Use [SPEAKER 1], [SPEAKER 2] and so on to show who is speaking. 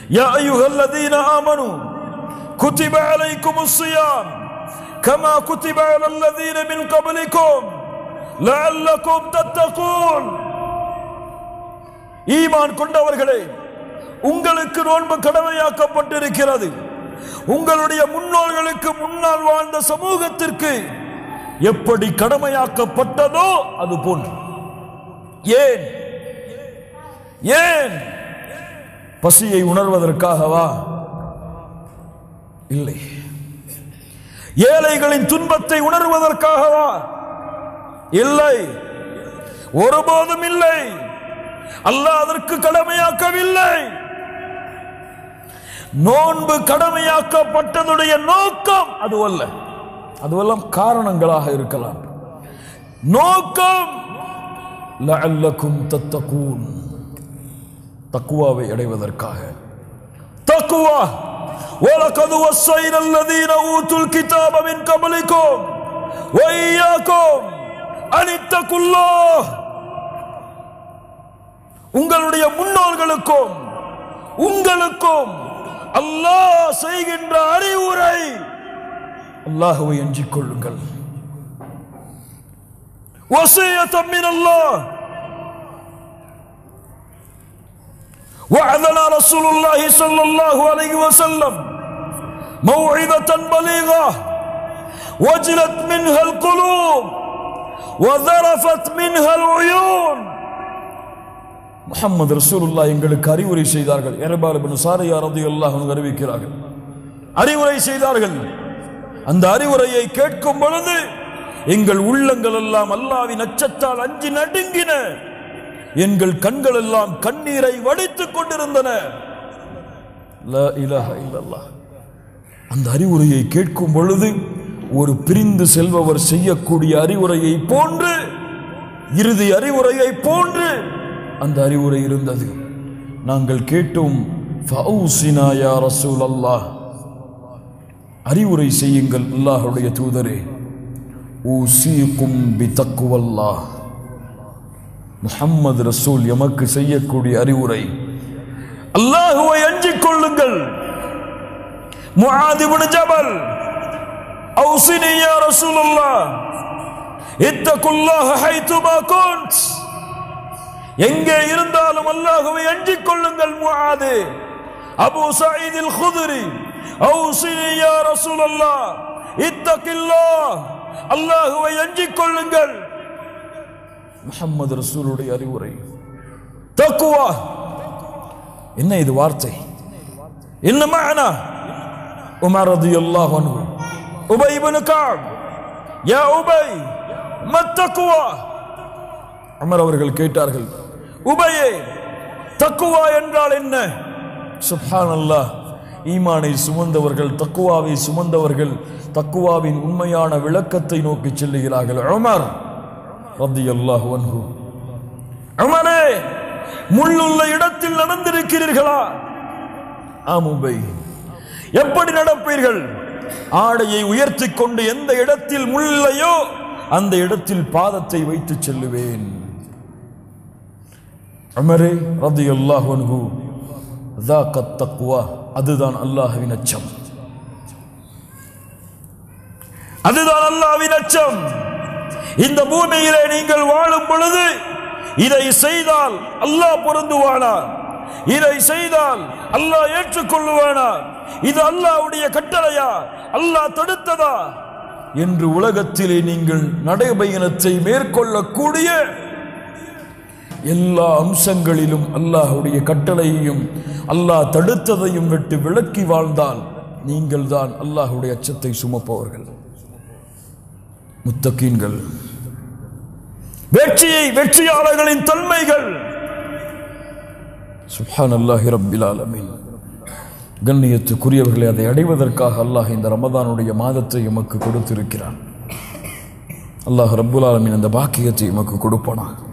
[SPEAKER 1] يا أيها الذين آمنوا كتب عليكم الصيام كما كتب على الذين من قبلكم لعلكم تتقون ஈமான் கொண்டவர்களே உங்களுக்கு நோன்பு கடமையாக்கப்பட்டிருக்கிறது உங்களுடைய முன்னோர்களுக்கு முன்னால் வாழ்ந்த சமூகத்திற்கு எப்படி கடமையாக்கப்பட்டதோ அது போன்று ஏன் ஏன் பசியை உணர்வதற்காகவா இல்லை ஏழைகளின் துன்பத்தை உணர்வதற்காகவா இல்லை ஒருபோதும் இல்லை அல்லாஹ் அதற்கு கடமையாக்கவில்லை நோன்பு கடமையாக்கப்பட்டதுடைய நோக்கம் அதுவல்ல அதுவெல்லாம் காரணங்களாக இருக்கலாம் நோக்கம் லஅல்லக்கும் தத்தகூன் தக்குவாவை அடைவதற்காக தக்குவா وَلَقَدْ وَصَّيْنَا الَّذِينَ أُوتُوا الْكِتَابَ مِنْ قَبْلِكُمْ وَإِيَّاكُمْ أَنِ اتَّقُوا اللَّهَ உங்களுடைய முன்னோர்களுக்கும் உங்களுக்கும் அல்லாஹ் செய்கின்ற அறிவுரை அல்லாஹுவை எஞ்சிக் கொள்ளுங்கள் وصية من الله وعدنا رسول الله صلى الله عليه وسلم موعظة بليغة وجلت منها القلوب وذرفت منها العيون முஹம்மது ரசூலுல்லாஹ் எங்களுக்கு அறிவுரை செய்தார்கள் எரபால் இப்னு சாரியா ரலியல்லாஹு அன்ஹு அறிவிக்கிறார்கள் அறிவுரை செய்தார்கள் அந்த அறிவுரையை கேட்கும் பொழுது எங்கள் உள்ளங்கள் எல்லாம் அல்லாவின் அச்சத்தால் அஞ்சி நடுங்கின எங்கள் கண்கள் எல்லாம் கண்ணீரை வடித்துக் கொண்டிருந்தன லா இலாஹ இல்லல்லாஹ். அந்த அறிவுரையை கேட்கும் பொழுது ஒரு பிரிந்து செல்பவர் செய்யக்கூடிய அறிவுரையை போன்று இறுதி அறிவுரையை போன்று அந்த அறிவுரை இருந்தது நாங்கள் கேட்டோம் ஃபௌசினா யா ரசூலல்லாஹ் அறிவுரை செய்யுங்கள் அல்லாஹ்வுடைய தூதரே ஊசீக்கும் பி தக்குவல்லாஹ் முஹம்மது ரசூல் எமக்கு செய்யக்கூடிய அறிவுரை அல்லாஹுவை அஞ்சிக் கொள்ளுங்கள் முஆத் இப்னு ஜபல் அவுசினி யா ரசூலுல்லாஹ் இத்தகுல்லாஹ ஹைதுமா குன்ட் எங்கே இருந்தாலும் அல்லாஹுவை அஞ்சிக் கொள்ளுங்கள் முஆது அபூ சயீத் அல் குத்ரி அவுசினி யா ரசூலுல்லாஹ் இத்தகில்லாஹ் அல்லாஹுவை அஞ்சிக் கொள்ளுங்கள் முஹம்மது ரசூலுடைய அறிவுரை தக்குவா என்ன இது வார்த்தை என்ன மஅனா உமர் ரலியல்லாஹு அன்ஹு உபை இப்னு கஅப் யா உபை மத்தக்குவா உமர் அவர்கள் கேட்டார்கள் உபையே தக்குவா என்றால் என்ன சுப்ஹானல்லாஹ் ஈமானை சுமந்தவர்கள் தக்குவாவை சுமந்தவர்கள் தக்குவாவின் உண்மையான விளக்கத்தை நோக்கி செல்லுகிறார்கள் உமர் ரத்தியல்லாஹு அன்ஹு உமரே முள்ளுள்ள இடத்தில் நடந்திருக்கிறீர்களா ஆமுபை எப்படி நடப்பீர்கள் ஆடையை உயர்த்தி கொண்டு எந்த இடத்தில் முள்ளையோ அந்த இடத்தில் பாதத்தை வைத்து செல்லுவேன் உமரே ரத்தியல்லாஹு அன்ஹு ذاك التقوى அதுதான் அல்லாஹ்வின் அச்சம் அதுதான் அல்லாஹ்வின் அச்சம் இந்த பூமியிலே நீங்கள் வாழும் பொழுது இதை செய்தால் அல்லாஹ் பொருந்துவானா இதை செய்தால் அல்லாஹ் ஏற்றுக்கொள்ளுவானா இது அல்லாஹ்வுடைய கட்டளையா அல்லாஹ் தடுத்ததா என்று உலகத்திலே நீங்கள் நடைபயணத்தை மேற்கொள்ளக்கூடிய எல்லா அம்சங்களிலும் அல்லாஹ்வுடைய கட்டளையையும் அல்லாஹ் தடுத்ததையும் விட்டு விலக்கி வாழ்ந்தால் நீங்கள் தான் அல்லாஹ்வுடைய அச்சத்தை சுமப்பவர்கள் முத்தகீன்கள் வெற்றியை வெற்றியாளர்களின் தன்மைகள் சுப்ஹான் அல்லாஹி ரப்பில் ஆலமீன் கண்ணியத்துக்குரியவர்களை அதை அடைவதற்காக அல்லாஹ் இந்த ரமதானுடைய மாதத்தை எமக்கு கொடுத்திருக்கிறான் அல்லாஹ் ரப்புல் ஆலமீன் அந்த பாக்கியத்தை எமக்கு கொடுப்பானாக